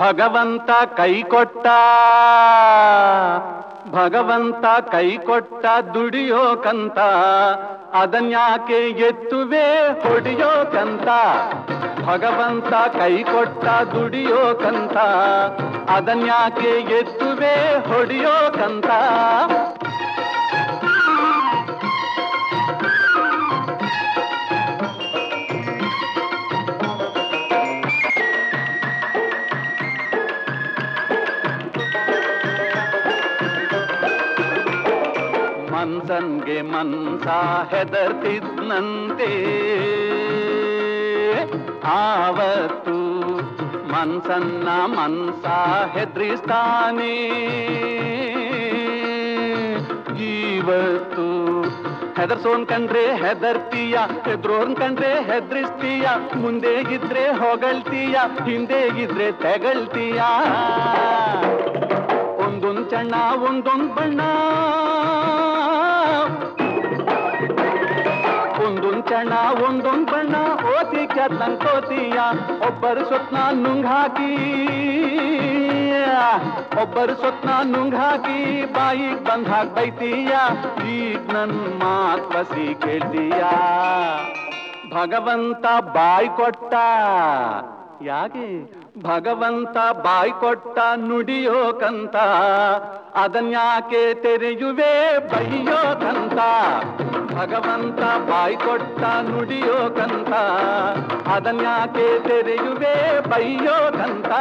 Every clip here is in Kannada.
ಭಗವಂತ ಕೈ ಕೊಟ್ಟ ಭಗವಂತ ಕೈ ಕೊಟ್ಟ ದುಡಿಯೋಕಂತ ಅದನ್ಯಾಕೆ ಎತ್ತುವೆ ಹೊಡಿಯೋಕಂತ ಭಗವಂತ ಕೈ ಕೊಟ್ಟ ದುಡಿಯೋಕಂತ ಅದನ್ಯಾಕೆ ಎತ್ತುವೆ ಹೊಡಿಯೋಕಂತ ಮನ್ಸನ್ಗೆ ಮನ್ಸ ಹೆದರ್ತಿದ್ನಂತೆ ಆವತ್ತು ಮನ್ಸನ್ನ ಮನ್ಸ ಹೆದ್ರಿಸ್ತಾನೆ ಇವತ್ತು ಹೆದರ್ಸೋನ್ ಕಂಡ್ರೆ ಹೆದರ್ತೀಯ ಹೆದ್ರೋನ್ ಕಂಡ್ರೆ ಹೆದ್ರಿಸ್ತೀಯ ಮುಂದೆ ಇದ್ರೆ ಹೊಗಳ್ತೀಯ ಹಿಂದೆ ಇದ್ರೆ ತೆಗಳ್ತೀಯ ಒಂದೊಂದ್ ಚಣ್ಣ ಒಂದೊಂದ್ ಬಣ್ಣ ಒಂದೊಂದ್ ಚಣ್ಣ ಒಂದೊಂದ್ ಬಣ್ಣ ಓತಿ ಕೋತೀಯ ಒಬ್ಬರು ಸ್ವಪ್ನ ನುಂಗ್ ಹಾಕಿ ಒಬ್ಬರು ಸ್ವಪ್ನ ನುಂಗ್ ಹಾಕಿ ಬಾಯಿಗ್ ಬಂದ್ ಹಾಕ್ ಬೈತೀಯ ಈಗ ನನ್ ಮಾತ್ ಬಸಿ ಕೇಳ್ತೀಯ ಭಗವಂತ ಬಾಯ್ ಕೊಟ್ಟ ಯಾಕೆ ಭಗವಂತ ಬಾಯ್ ಕೊಟ್ಟ ನುಡಿಯೋಕಂತ ಅದನ್ಯಾಕೆ ತೆರೆಯುವೆ ಬೈಯೋಕಂತ ಭಗವಂತ ಬಾಯ್ ಕೊಟ್ಟ ನುಡಿಯೋಕಂತ ಅದನ್ಯಾಕೆ ತೆರೆಯುವೆ ಬೈಯೋಕಂತ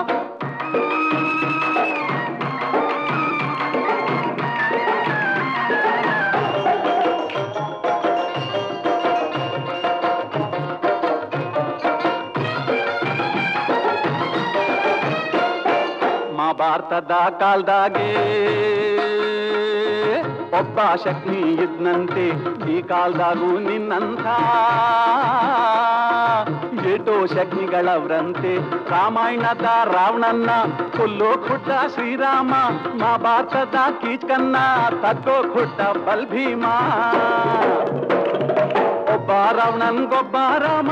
ಮಹಾಭಾರತದ ಕಾಲ್ದಾಗೆ ಒಬ್ಬ ಶಕ್ತಿ ಇದ್ನಂತೆ ಈ ಕಾಲ್ದಾಗೂ ನಿನ್ನಂಥ ಏಟೋ ಶಕ್ತಿಗಳವ್ರಂತೆ ರಾಮಾಯಣದ ರಾವಣನ್ನ ಕೊಲ್ಲೋ ಖುಟ್ಟ ಶ್ರೀರಾಮ ಮಹಾಭಾರತದ ಕೀಚಕನ್ನ ತಕ್ಕೋ ಖುಟ್ಟ ಬಲ್ಭೀಮ ಒಬ್ಬ ರಾವಣನ್ಗೊಬ್ಬ ರಾಮ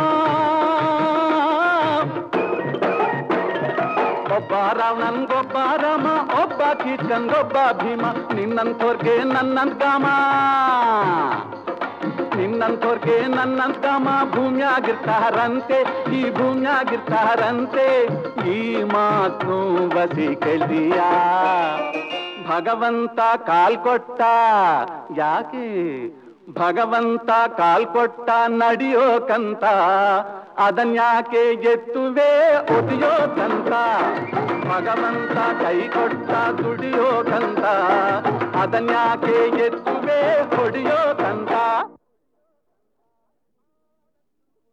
ಒಬ್ಬ ರಾವಣನ್ಗೊಬ್ಬ ರಾಮ ಒಬ್ಬ ಕೀಚಕನ್ಗೊಬ್ಬ ಭೀಮ ನಿನ್ನಂಥವ್ರಿಗೆ ನನ್ನಂತ ಕಾಮ ನಿನ್ನಂಥವ್ರಿಗೆ ನನ್ನಂತ ಕಾಮ ಭೂಮಿಯಾಗಿರ್ತಾರಂತೆ ಈ ಭೂಮಿಯಾಗಿರ್ತಾರಂತೆ ಈ ಮಾತು ಬಸಿ ಕೇಳ್ದೀಯ ಭಗವಂತ ಕಾಲ್ ಕೊಟ್ಟ ಯಾಕೆ ಭಗವಂತ ಕಾಲ್ ಕೊಟ್ಟ ನಡಿಯೋಕಂತ ಅದನ್ಯಾಕೆ ಎತ್ತುವೆ ಒದಿಯೋಕಂತ ಭಗವಂತ ಕೈ ಕೊಟ್ಟ ದುಡಿಯೋಕಂತ ಅದನ್ಯಾಕೆ ಎತ್ತುವೆ ಹೊಡಿಯೋಕಂತ